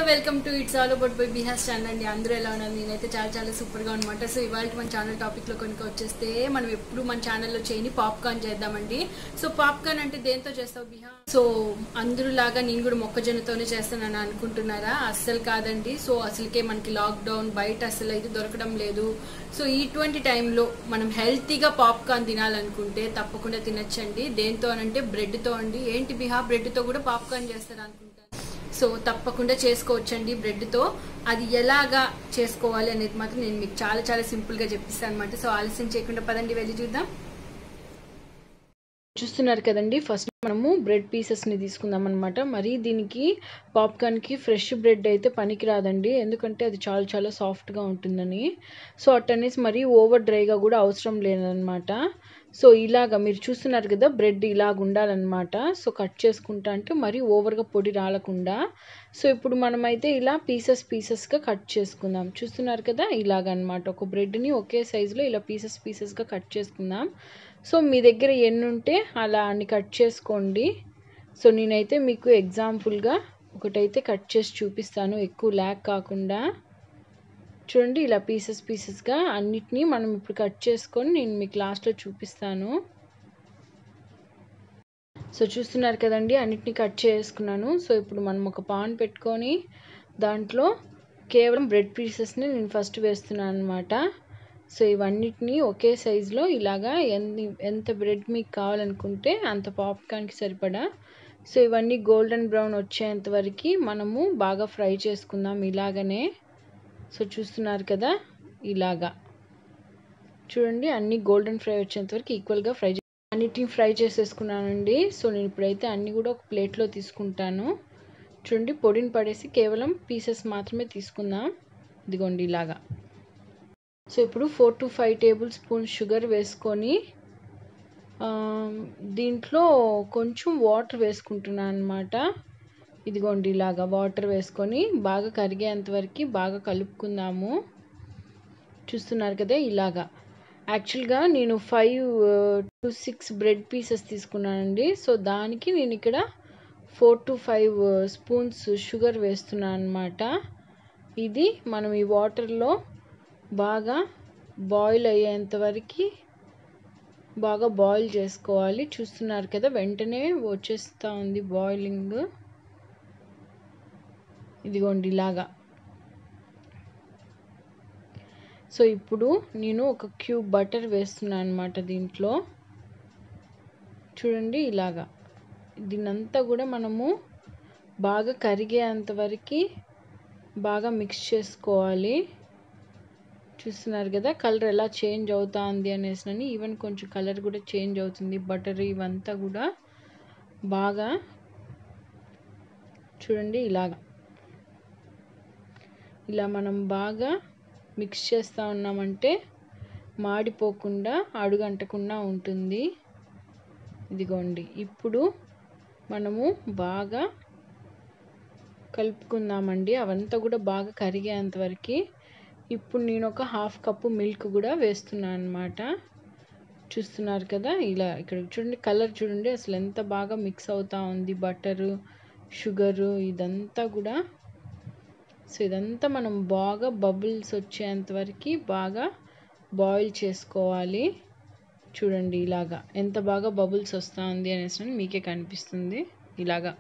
Welcome to it's all about by Bihas channel అండి అందరూ ఎలా ఉన్నారు నేనైతే చాలా చాలా సూపర్గా అనమాట సో ఇవాళ మన ఛానల్ టాపిక్లో కనుక వచ్చేస్తే మనం ఎప్పుడు మన ఛానల్లో చేయని పాప్కార్న్ చేద్దామండి సో పాప్కార్న్ అంటే దేంతో చేస్తావు బిహా సో అందరూ లాగా నేను కూడా మొక్కజొన్నతోనే చేస్తానని అనుకుంటున్నారా అస్సలు కాదండి సో అసలుకే మనకి లాక్డౌన్ బయట అసలు అయితే దొరకడం లేదు సో ఇటువంటి టైంలో మనం హెల్తీగా పాప్కార్న్ తినాలనుకుంటే తప్పకుండా తినచ్చండి దేంతో అనంటే బ్రెడ్తో అండి ఏంటి బిహా బ్రెడ్తో కూడా పాప్కార్న్ చేస్తారు అనుకుంటారు సో తప్పకుండా చేసుకోవచ్చండి బ్రెడ్తో అది ఎలాగా చేసుకోవాలి అనేది మాత్రం నేను మీకు చాలా చాలా సింపుల్గా చెప్పిస్తాను అనమాట సో ఆలస్యం చేయకుండా పదండి వెళ్ళి చూద్దాం చూస్తున్నారు కదండి ఫస్ట్ మనము బ్రెడ్ పీసెస్ని తీసుకుందాం అనమాట మరి దీనికి పాప్కార్న్కి ఫ్రెష్ బ్రెడ్ అయితే పనికి రాదండి ఎందుకంటే అది చాలా చాలా సాఫ్ట్గా ఉంటుందని సో అట్టనేసి మరీ ఓవర్ డ్రైగా కూడా అవసరం లేదనమాట సో ఇలాగ మీరు చూస్తున్నారు కదా బ్రెడ్ ఇలాగ ఉండాలన్నమాట సో కట్ చేసుకుంటా అంటే మరీ ఓవర్గా పొడి రాలకుండా సో ఇప్పుడు మనమైతే ఇలా పీసెస్ పీసెస్గా కట్ చేసుకుందాం చూస్తున్నారు కదా ఇలాగ అనమాట ఒక బ్రెడ్ని ఒకే సైజులో ఇలా పీసెస్ పీసెస్గా కట్ చేసుకుందాం సో మీ దగ్గర ఎన్ని ఉంటే అలా అన్ని కట్ చేసుకోండి సో నేనైతే మీకు ఎగ్జాంపుల్గా ఒకటైతే కట్ చేసి చూపిస్తాను ఎక్కువ ల్యాక్ కాకుండా చూడండి ఇలా పీసెస్ పీసెస్గా అన్నిటినీ మనం ఇప్పుడు కట్ చేసుకొని నేను మీకు లాస్ట్లో చూపిస్తాను సో చూస్తున్నారు కదండి అన్నిటినీ కట్ చేసుకున్నాను సో ఇప్పుడు మనం ఒక పాన్ పెట్టుకొని దాంట్లో కేవలం బ్రెడ్ పీసెస్ని నేను ఫస్ట్ వేస్తున్నాను అనమాట సో ఇవన్నిటిని ఒకే సైజులో ఇలాగా ఎన్ని ఎంత బ్రెడ్ మీకు కావాలనుకుంటే అంత పాప్కార్న్కి సరిపడా సో ఇవన్నీ గోల్డెన్ బ్రౌన్ వచ్చేంత వరకు మనము బాగా ఫ్రై చేసుకుందాం ఇలాగనే సో చూస్తున్నారు కదా ఇలాగా చూడండి అన్ని గోల్డెన్ ఫ్రై వచ్చేంత వరకు ఈక్వల్గా ఫ్రై అన్నిటిని ఫ్రై చేసేసుకున్నానండి సో నేను ఇప్పుడైతే అన్నీ కూడా ఒక ప్లేట్లో తీసుకుంటాను చూడండి పొడిని పడేసి కేవలం పీసెస్ మాత్రమే తీసుకుందాం ఇదిగోండి ఇలాగా సో ఇప్పుడు four to five tablespoon sugar వేసుకొని దీంట్లో కొంచెం వాటర్ వేసుకుంటున్నాను అనమాట ఇదిగోండి ఇలాగా వాటర్ వేసుకొని బాగా కరిగేంత వరకు బాగా కలుపుకుందాము చూస్తున్నారు కదా ఇలాగా యాక్చువల్గా నేను five to six bread pieces తీసుకున్నానండి సో దానికి నేను ఇక్కడ four to five spoons sugar వేస్తున్నాను అనమాట ఇది మనం ఈ వాటర్లో బాగా బాయిల్ అయ్యేంత వరకు బాగా బాయిల్ చేసుకోవాలి చూస్తున్నారు కదా వెంటనే వచ్చేస్తూ ఉంది బాయిలింగ్ ఇదిగోండి ఇలాగా సో ఇప్పుడు నేను ఒక క్యూబ్ బటర్ వేస్తున్నాను అనమాట దీంట్లో చూడండి ఇలాగా దీన్నంతా కూడా మనము బాగా కరిగేంత వరకు బాగా మిక్స్ చేసుకోవాలి చూస్తున్నారు కదా కలర్ ఎలా చేంజ్ అవుతుంది అనేసి ఈవెన్ కొంచెం కలర్ కూడా చేంజ్ అవుతుంది బటర్ ఇవంతా కూడా బాగా చూడండి ఇలాగా ఇలా మనం బాగా మిక్స్ చేస్తూ ఉన్నామంటే మాడిపోకుండా అడుగంటకుండా ఉంటుంది ఇదిగోండి ఇప్పుడు మనము బాగా కలుపుకుందామండి అవంతా కూడా బాగా కరిగేంత వరకు ఇప్పుడు నేను ఒక హాఫ్ కప్పు మిల్క్ కూడా వేస్తున్నాను అనమాట చూస్తున్నారు కదా ఇలా ఇక్కడ చూడండి కలర్ చూడండి అసలు ఎంత బాగా మిక్స్ అవుతా ఉంది బటరు షుగరు ఇదంతా కూడా సో ఇదంతా మనం బాగా బబుల్స్ వచ్చేంత వరకు బాగా బాయిల్ చేసుకోవాలి చూడండి ఇలాగా ఎంత బాగా బబుల్స్ వస్తుంది అనేసి మీకే కనిపిస్తుంది ఇలాగా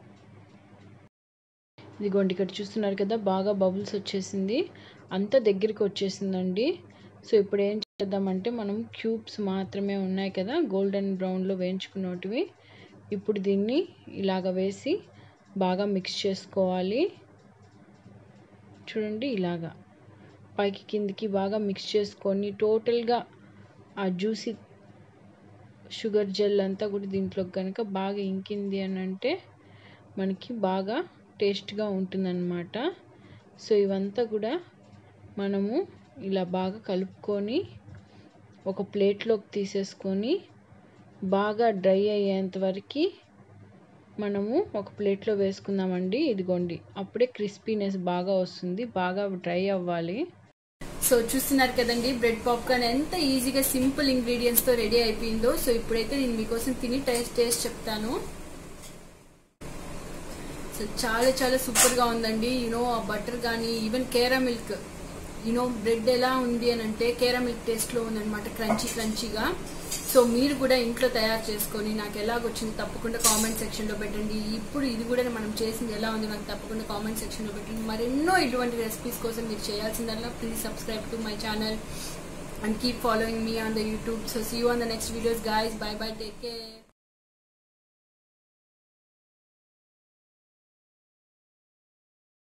ఇదిగోండి ఇక్కడ చూస్తున్నారు కదా బాగా బబుల్స్ వచ్చేసింది అంత దగ్గరికి వచ్చేసిందండి సో ఇప్పుడు ఏం చేద్దామంటే మనం క్యూబ్స్ మాత్రమే ఉన్నాయి కదా గోల్డెన్ బ్రౌన్లో వేయించుకున్నటివి ఇప్పుడు దీన్ని ఇలాగ వేసి బాగా మిక్స్ చేసుకోవాలి చూడండి ఇలాగా పైకి కిందికి బాగా మిక్స్ చేసుకొని టోటల్గా ఆ జ్యూసీ షుగర్ జెల్ అంతా కూడా దీంట్లో కనుక బాగా ఇంకింది అని అంటే మనకి బాగా టేస్ట్గా ఉంటుందన్నమాట సో ఇవంతా కూడా మనము ఇలా బాగా కలుపుకొని ఒక ప్లేట్లోకి తీసేసుకొని బాగా డ్రై అయ్యేంత వరకు మనము ఒక ప్లేట్లో వేసుకుందామండి ఇదిగోండి అప్పుడే క్రిస్పీనెస్ బాగా వస్తుంది బాగా డ్రై అవ్వాలి సో చూస్తున్నారు కదండి బ్రెడ్ పాప్కార్న్ ఎంత ఈజీగా సింపుల్ ఇంగ్రీడియంట్స్ తో రెడీ అయిపోయిందో సో ఇప్పుడైతే నేను మీకోసం తిని టేస్ట్ టేస్ట్ చెప్తాను సో చాలా చాలా సూపర్గా ఉందండి యూనో ఆ బటర్ కానీ ఈవెన్ కేరా మిల్క్ యూనో బ్రెడ్ ఎలా ఉంది అని అంటే కేరా మిల్క్ టేస్ట్లో ఉందన్నమాట క్రంచీ క్రంచీగా సో మీరు కూడా ఇంట్లో తయారు చేసుకొని నాకు ఎలాగొచ్చింది తప్పకుండా కామెంట్ సెక్షన్లో పెట్టండి ఇప్పుడు ఇది కూడా మనం చేసింది ఎలా ఉంది నాకు తప్పకుండా కామెంట్ సెక్షన్లో పెట్టండి మరెన్నో ఇటువంటి రెసిపీస్ కోసం మీరు చేయాల్సిందల్లా please subscribe to my channel and keep following me on the YouTube. So see you on the next videos, guys. Bye bye. Take care.